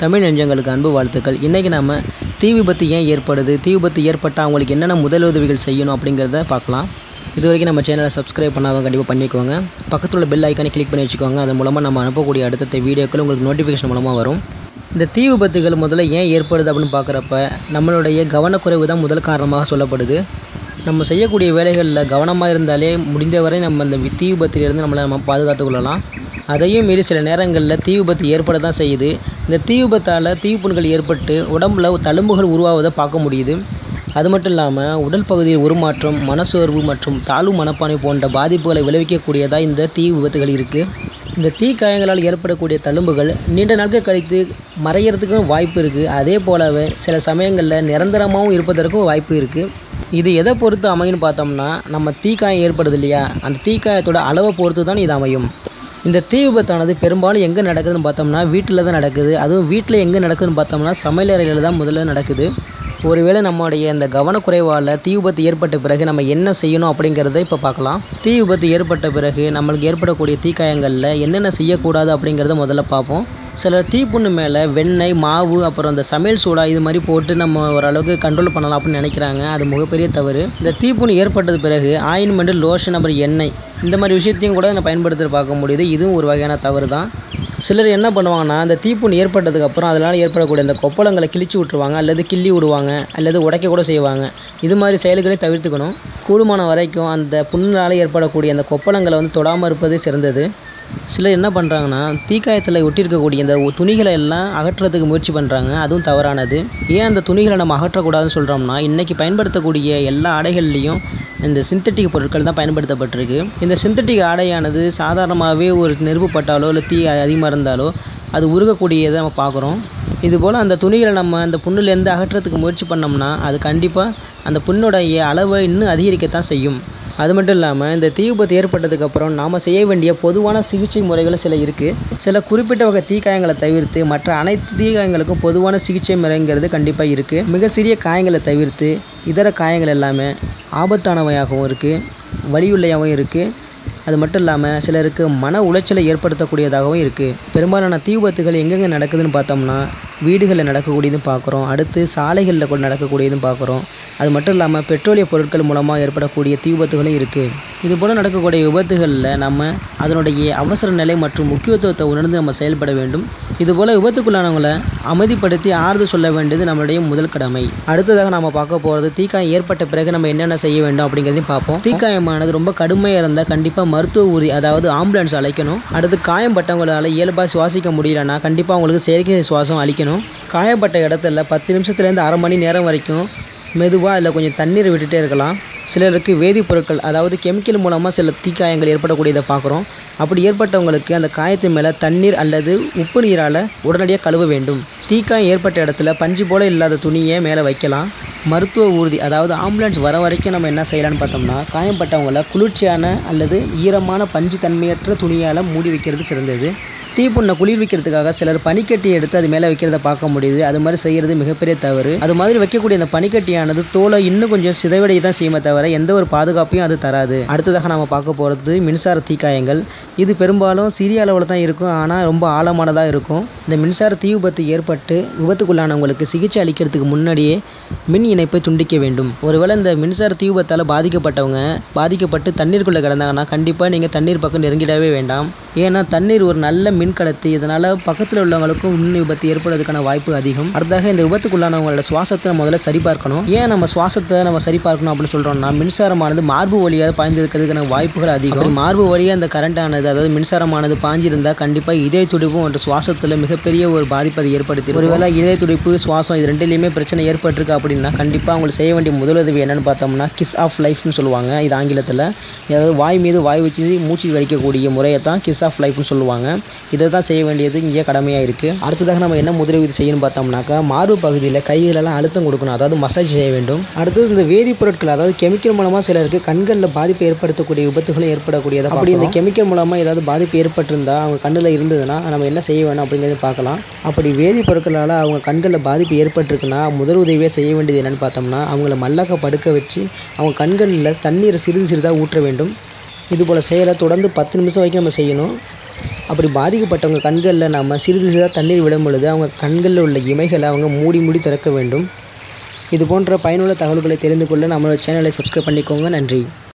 தமிழ் நெஞ்சங்களுக்கு அன்பு வாழ்த்துக்கள் இன்றைக்கி நம்ம தீ விபத்து ஏன் ஏற்படுது தீ விபத்து ஏற்பட்டால் அவங்களுக்கு என்னென்ன முதலுதவிகள் செய்யணும் அப்படிங்கிறத பார்க்கலாம் இது வரைக்கும் நம்ம சேனலை சப்ஸ்கிரைப் பண்ணாதவங்க கண்டிப்பாக பண்ணிக்கோங்க பக்கத்தில் உள்ள பெல் ஐக்கானை கிளிக் பண்ணி வச்சுக்கோங்க அதன் மூலமாக நம்ம அனுப்பக்கூடிய அடுத்தடுத்த வீடியோக்கள் உங்களுக்கு நோட்டிஃபிகேஷன் மூலமாக வரும் இந்த தீ விபத்துகள் முதல்ல ஏன் ஏற்படுது அப்படின்னு பார்க்குறப்ப நம்மளுடைய கவனக்குறைவு தான் முதல் காரணமாக சொல்லப்படுது நம்ம செய்யக்கூடிய வேலைகளில் கவனமாக இருந்தாலே முடிந்தவரை நம்ம இந்த தீ விபத்திலிருந்து நம்மளை நம்ம பாதுகாத்து கொள்ளலாம் அதையும் மீறி சில நேரங்களில் தீ விபத்து ஏற்பட தான் செய்யுது இந்த தீ விபத்தால் தீப்புண்கள் ஏற்பட்டு உடம்புல தழும்புகள் உருவாவதை பார்க்க முடியுது அது மட்டும் இல்லாமல் உடல் பகுதியில் உருமாற்றம் மனசோர்வு மற்றும் தாழ்வு மனப்பான்மை போன்ற பாதிப்புகளை விளைவிக்கக்கூடியதாக இந்த தீ விபத்துகள் இருக்குது இந்த தீ காயங்களால் ஏற்படக்கூடிய தழும்புகள் நீண்ட நாட்கள் கழித்து மறையிறதுக்கும் வாய்ப்பு இருக்குது அதே போலவே சில சமயங்களில் நிரந்தரமாகவும் இருப்பதற்கும் வாய்ப்பு இருக்குது இது எதை பொறுத்து அமையும்னு பார்த்தோம்னா நம்ம தீக்காயம் ஏற்படுது இல்லையா அந்த தீக்காயத்தோட அளவை பொறுத்து தான் இது அமையும் இந்த தீ விபத்தானது பெரும்பாலும் எங்கே நடக்குதுன்னு பார்த்தோம்னா வீட்டில் தான் நடக்குது அதுவும் வீட்டில் எங்கே நடக்குதுன்னு பார்த்தோம்னா சமையலறையில் தான் முதல்ல நடக்குது ஒருவேளை நம்மளுடைய இந்த கவனக்குறைவால் தீ விபத்து ஏற்பட்ட பிறகு நம்ம என்ன செய்யணும் அப்படிங்கிறத இப்போ பார்க்கலாம் தீ விபத்து ஏற்பட்ட பிறகு நம்மளுக்கு ஏற்படக்கூடிய தீக்காயங்களில் என்னென்ன செய்யக்கூடாது அப்படிங்கிறத முதல்ல பார்ப்போம் சிலர் தீப்புண்ணு மேலே வெண்ணெய் மாவு அப்புறம் இந்த சமையல் சூடா இது மாதிரி போட்டு நம்ம ஓரளவுக்கு கண்ட்ரோல் பண்ணலாம் அப்படின்னு நினைக்கிறாங்க அது மிகப்பெரிய தவறு இந்த தீப்புண்ணு ஏற்பட்டது பிறகு ஆயின்மெண்ட் லோஷன் அப்புறம் எண்ணெய் இந்த மாதிரி விஷயத்தையும் கூட நம்ம பயன்படுத்தி பார்க்க முடியுது இதுவும் ஒரு வகையான தவறு தான் சிலர் என்ன பண்ணுவாங்கன்னா அந்த தீப்புண் ஏற்பட்டதுக்கப்புறம் அதனால் ஏற்படக்கூடிய அந்த கொப்பளங்களை கிழிச்சு விட்ருவாங்க அல்லது கிள்ளி விடுவாங்க அல்லது உடைக்க கூட செய்வாங்க இது மாதிரி செயல்களை தவிர்த்துக்கணும் கூடுமான வரைக்கும் அந்த புண்ணால் ஏற்படக்கூடிய அந்த கொப்பளங்களை வந்து தொடாமல் இருப்பது சிறந்தது சிலர் என்ன பண்ணுறாங்கன்னா தீக்காயத்தில் ஒட்டியிருக்கக்கூடிய இந்த துணிகளை எல்லாம் அகற்றுறதுக்கு முயற்சி பண்ணுறாங்க அதுவும் தவறானது ஏன் அந்த துணிகளை நம்ம அகற்றக்கூடாதுன்னு சொல்கிறோம்னா இன்றைக்கி பயன்படுத்தக்கூடிய எல்லா ஆடைகள்லேயும் இந்த சிந்தட்டிக் பொருட்கள் தான் பயன்படுத்தப்பட்டிருக்கு இந்த சிந்தட்டிக் ஆடையானது சாதாரணமாகவே ஒரு நெருப்பு பட்டாலோ இல்லை தீ அதிகமாக இருந்தாலோ அது உருகக்கூடியதை நம்ம பார்க்குறோம் இதுபோல் அந்த துணிகளை நம்ம அந்த புண்ணுலேருந்து அகற்றுறதுக்கு முயற்சி பண்ணோம்னா அது கண்டிப்பாக அந்த புண்ணுடைய அளவை இன்னும் அதிகரிக்கத்தான் செய்யும் அது மட்டும் இல்லாமல் இந்த தீ விபத்து ஏற்பட்டதுக்கப்புறம் நாம் செய்ய வேண்டிய பொதுவான சிகிச்சை முறைகள் சில இருக்குது சில குறிப்பிட்ட வகை தீக்காயங்களை தவிர்த்து மற்ற அனைத்து தீக்காயங்களுக்கும் பொதுவான சிகிச்சை முறைங்கிறது கண்டிப்பாக இருக்குது மிக சிறிய காயங்களை தவிர்த்து இதர காயங்கள் எல்லாமே ஆபத்தானவையாகவும் இருக்குது வலியுள்ளையாகவும் இருக்குது அது மட்டும் இல்லாமல் சிலருக்கு மன உளைச்சலை ஏற்படுத்தக்கூடியதாகவும் இருக்குது பெரும்பாலான தீ விபத்துகள் எங்கெங்கே நடக்குதுன்னு பார்த்தோம்னா வீடுகளில் நடக்கக்கூடியதும் பார்க்குறோம் அடுத்து சாலைகளில் கூட நடக்கக்கூடியதும் பார்க்குறோம் அது மட்டும் இல்லாமல் பெட்ரோலிய பொருட்கள் மூலமாக ஏற்படக்கூடிய தீ விபத்துகளும் இருக்குது இது போல் நடக்கக்கூடிய விபத்துகளில் நம்ம அதனுடைய அவசர நிலை மற்றும் முக்கியத்துவத்தை உணர்ந்து நம்ம செயல்பட வேண்டும் இதுபோல் விபத்துக்குள்ளானவங்களை அமைதிப்படுத்தி ஆறுதல் சொல்ல வேண்டியது நம்மளுடைய முதல் கடமை அடுத்ததாக நம்ம பார்க்க போகிறது தீக்காயம் ஏற்பட்ட பிறகு நம்ம என்னென்ன செய்ய வேண்டும் அப்படிங்கிறதையும் பார்ப்போம் தீக்காயமானது ரொம்ப கடுமையாக இருந்தால் கண்டிப்பாக மருத்துவ ஊதி அதாவது ஆம்புலன்ஸ் அழைக்கணும் அடுத்து காயம்பட்டவங்களால் இயல்பாக சுவாசிக்க முடியலன்னா கண்டிப்பாக அவங்களுக்கு செயற்கை சுவாசம் அளிக்கணும் காயப்பட்ட இடத்துல பத்து நிமிஷத்துலேருந்து அரை மணி நேரம் வரைக்கும் மெதுவாக அதில் கொஞ்சம் தண்ணீர் விட்டுட்டே இருக்கலாம் சிலருக்கு வேதிப்பொருட்கள் அதாவது கெமிக்கல் மூலமாக சில தீக்காயங்கள் ஏற்படக்கூடியதை பார்க்குறோம் அப்படி ஏற்பட்டவங்களுக்கு அந்த காயத்தின் மேலே தண்ணீர் அல்லது உப்பு நீரால் உடனடியாக கழுவ வேண்டும் தீக்காயம் ஏற்பட்ட இடத்துல பஞ்சு போல் இல்லாத துணியை மேலே வைக்கலாம் மருத்துவ ஊர்தி அதாவது ஆம்புலன்ஸ் வர வரைக்கும் நம்ம என்ன செய்யலாம்னு பார்த்தோம்னா காயம்பட்டவங்களை குளிர்ச்சியான அல்லது ஈரமான பஞ்சு தன்மையற்ற துணியால் மூடி வைக்கிறது சிறந்தது தீப்புண்ணை குளிர்விக்கிறதுக்காக சிலர் பனிக்கட்டி எடுத்து அது மேலே வைக்கிறத பார்க்க முடியுது அது மாதிரி செய்கிறது மிகப்பெரிய தவறு அது மாதிரி வைக்கக்கூடிய அந்த பனிக்கட்டியானது தோலை இன்னும் கொஞ்சம் சிதைவடைய தான் செய்யுமே தவிர எந்த ஒரு பாதுகாப்பையும் அது தராது அடுத்ததாக நம்ம பார்க்க போகிறது மின்சார தீக்காயங்கள் இது பெரும்பாலும் சிறிய அளவில் தான் இருக்கும் ஆனால் ரொம்ப ஆழமானதாக இருக்கும் இந்த மின்சார தீ விபத்து ஏற்பட்டு விபத்துக்குள்ளானவங்களுக்கு சிகிச்சை அளிக்கிறதுக்கு முன்னாடியே மின் இணைப்பை துண்டிக்க வேண்டும் ஒருவேளை இந்த மின்சார தீ விபத்தால் பாதிக்கப்பட்டவங்க பாதிக்கப்பட்டு தண்ணீருக்குள்ளே கிடந்தாங்கன்னா கண்டிப்பாக நீங்கள் தண்ணீர் பக்கம் நெருங்கிடவே வேண்டாம் ஏன்னா தண்ணீர் ஒரு நல்ல மின் கடத்தி இதனால் பக்கத்தில் உள்ளவங்களுக்கும் மின் விபத்து ஏற்படுறதுக்கான வாய்ப்பு அதிகம் அடுத்ததாக இந்த விபத்துக்குள்ளானவங்களோட சுவாசத்தை முதல்ல சரிபார்க்கணும் ஏன் நம்ம சுவாசத்தை நம்ம சரிபார்க்கணும் அப்படின்னு சொல்கிறோம்னா மின்சாரமானது மார்பு வழியாக பாய்ந்திருக்கிறதுக்கான வாய்ப்புகள் அதிகம் அப்படி மார்பு வழியாக அந்த கரண்டானது அதாவது மின்சாரமானது பாஞ்சிருந்தால் கண்டிப்பாக இதய துடிப்பு மற்றும் சுவாசத்தில் மிகப்பெரிய ஒரு பாதிப்பை ஏற்படுத்தி ஒருவேளை இதய துடிப்பு சுவாசம் இது ரெண்டுலேயுமே பிரச்சனை ஏற்பட்டிருக்கு அப்படின்னா கண்டிப்பாக அவங்களுக்கு செய்ய வேண்டிய முதலுதவி என்னென்னு பார்த்தோம்னா கிஸ் ஆஃப் லைஃப்னு சொல்லுவாங்க இது ஆங்கிலத்தில் அதாவது வாய் மீது வாய் வச்சு மூச்சு வலிக்கக்கூடிய முறையை தான் கிஸ் ஆஃப் லைஃப்னு சொல்லுவாங்க இதை தான் செய்ய வேண்டியது இங்கே கடமையாக இருக்குது அடுத்ததாக நம்ம என்ன முதலுதவி செய்யணும் பார்த்தோம்னாக்கா மார்பு பகுதியில் கைகளெல்லாம் அழுத்தம் கொடுக்கணும் அதாவது மசாஜ் செய்ய வேண்டும் அடுத்தது இந்த வேதிப்பொருட்கள் அதாவது கெமிக்கல் மூலமாக சிலருக்கு கண்களில் பாதிப்பை ஏற்படுத்தக்கூடிய விபத்துகளும் ஏற்படக்கூடியது அப்படி இந்த கெமிக்கல் மூலமாக ஏதாவது பாதிப்பு ஏற்பட்டிருந்தா அவங்க கண்ணில் இருந்ததுன்னா நம்ம என்ன செய்ய வேணும் அப்படிங்கிறத பார்க்கலாம் அப்படி வேதிப்பொருட்களால் அவங்க கண்களில் பாதிப்பு ஏற்பட்டிருக்குன்னா முதல் உதவியே செய்ய வேண்டியது என்னென்னு பார்த்தோம்னா அவங்கள மல்லாக்க படுக்க வச்சு அவங்க கண்களில் தண்ணீரை சிறிது சிறிதாக ஊற்ற வேண்டும் இதுபோல் செயலை தொடர்ந்து பத்து நிமிஷம் வரைக்கும் நம்ம செய்யணும் அப்படி பாதிக்கப்பட்டவங்க கண்களில் நம்ம சிறிது சிறிதாக தண்ணீர் விடும் பொழுது அவங்க கண்களில் உள்ள இமைகளை அவங்க மூடி மூடி திறக்க வேண்டும் இது போன்ற பயனுள்ள தகவல்களை தெரிந்து கொள்ள நம்மளோட சேனலை சப்ஸ்கிரைப் பண்ணிக்கோங்க நன்றி